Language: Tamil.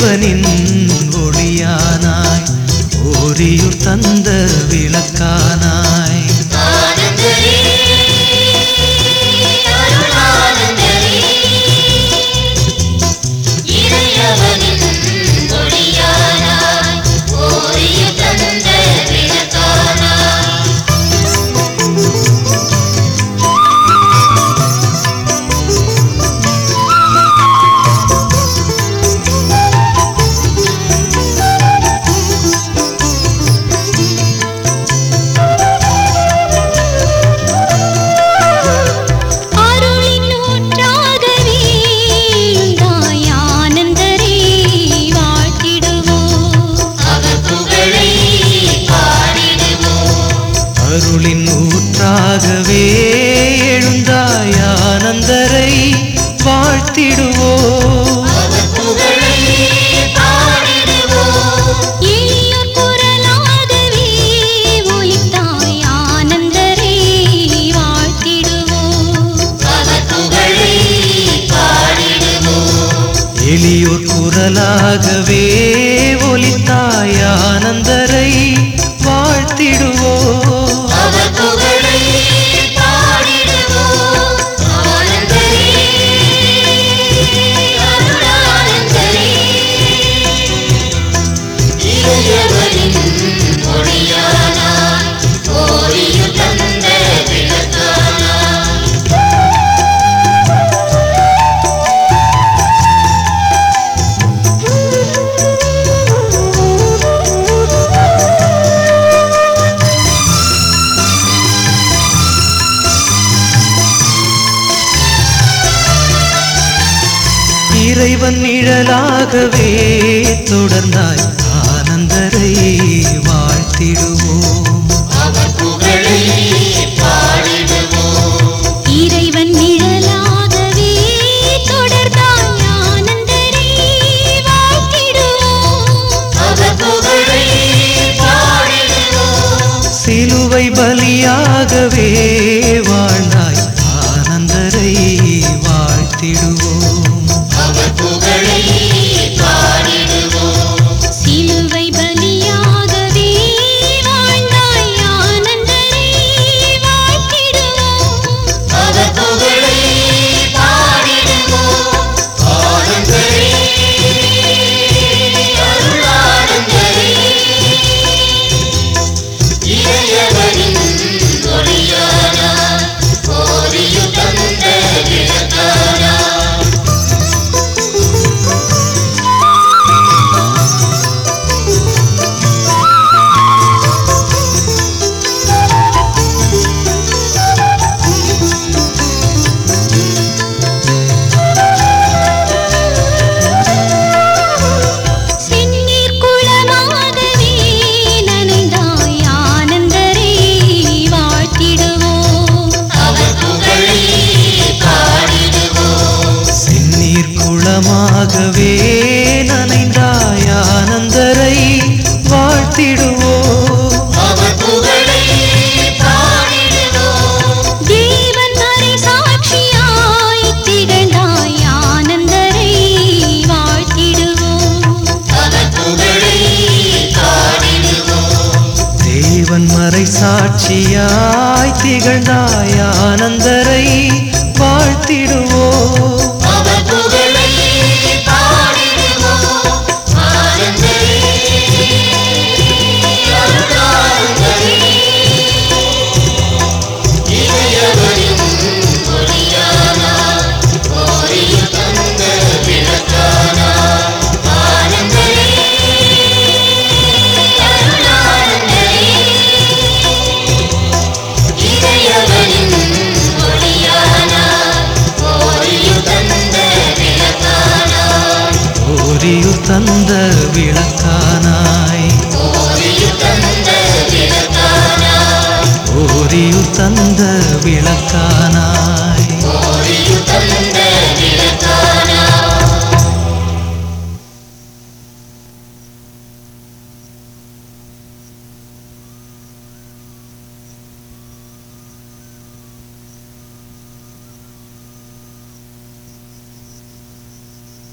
எளியவனின் ஒளியானாய் ஓரியூர் தந்த விளக்கானாய் ஆனந்தரே அருளானந்தரே இறையவனின் ஒளியானாய் ஓரிய தந்த விளக்கானாய் அருளின் ஊற்றாகவே எழுந்தாய் ஆனந்தரே வாழ்த்திடுவோம் அவர் புகழை பாடிடுவோம் அருளின் ஊற்றாகவே எழுந்தாய் ஆனந்தரை வாழ்த்திடுவோம் அவர் புகழை பாடிடுவோம் எளியோர் குரலாகவே ஒலித்தாய் ஆனந்தரே வாழ்த்திடுவோம் அவர் புகழை பாடிடுவோம் எளியோர் குரலாகவே ஒலித்தாய் ஆனந்தரை வாழ்த்திடுவோம் அவர் புகழை பாடிடுவோம் ஆனந்தரே அருளானந்தரே இறையவனின் ஒளியானாய் ஓரியும் தந்த விளக்கானாய் இறைவன் நிழலாகவே தொடர்ந்தாய் ஆனந்தரை வாழ்த்திடுவோம் அவர் புகழை பாடிடுவோம் இறைவன் நிழலாகவே தொடர்ந்தாய் ஆனந்தரே வாழ்த்திடுவோம் அவர் புகழை பாடிடுவோம் சிலுவை பலியாகவே வாழ்ந்தாய் ஆனந்தரை வாழ்த்திடுவோம் அவர் புகழை பாடிடுவோம் சிலுவை பலியாகவே வாழ்ந்தாய் ஆனந்தரே வாழ்த்திடுவோம் அவர் புகழை பாடிடுவோம் ஆனந்தரே அருளானந்தரே இறையவனின் ஒளியானாய் ஓரியும் தந்த விளக்கானாய் செந்நீர் குளமாகவே நனைந்தாய் ஆனந்தரே வாழ்த்திடுவோம் அவர் புகழை பாடிடுவோம் செந்நீர் குளமாகவே நனைந்தாய் ஆனந்தரை வாழ்த்திடுவோம் அவர் புகழை பாடிடுவோம் தேவன் மறை சாட்சியாய் திகழ்ந்தாய் ஆனந்தரை வாழ்த்திடுவோம் அவர் புகழை பாடிடுவோம் தேவன் மறை சாட்சியாய் திகழ்ந்தாய் ஆனந்தரை வாழ்த்திடுவோம் அவர் புகழை பாடிடுவோம் ஆனந்தரே அருளானந்தரே இறையவனின் ஒளியானாய் ஓரியும் தந்த விளக்கானாய் ஆனந்தரே அருளானந்தரே இறையவனின் ஒளியானாய் ஓரியும் தந்த விளக்கானாய் ஓரியூர் தந்த விளக்கானாய் ஓரியும் தந்த விளக்கானாய் ஓரியூர் தந்த விளக்கானாய் ஓரியும் தந்த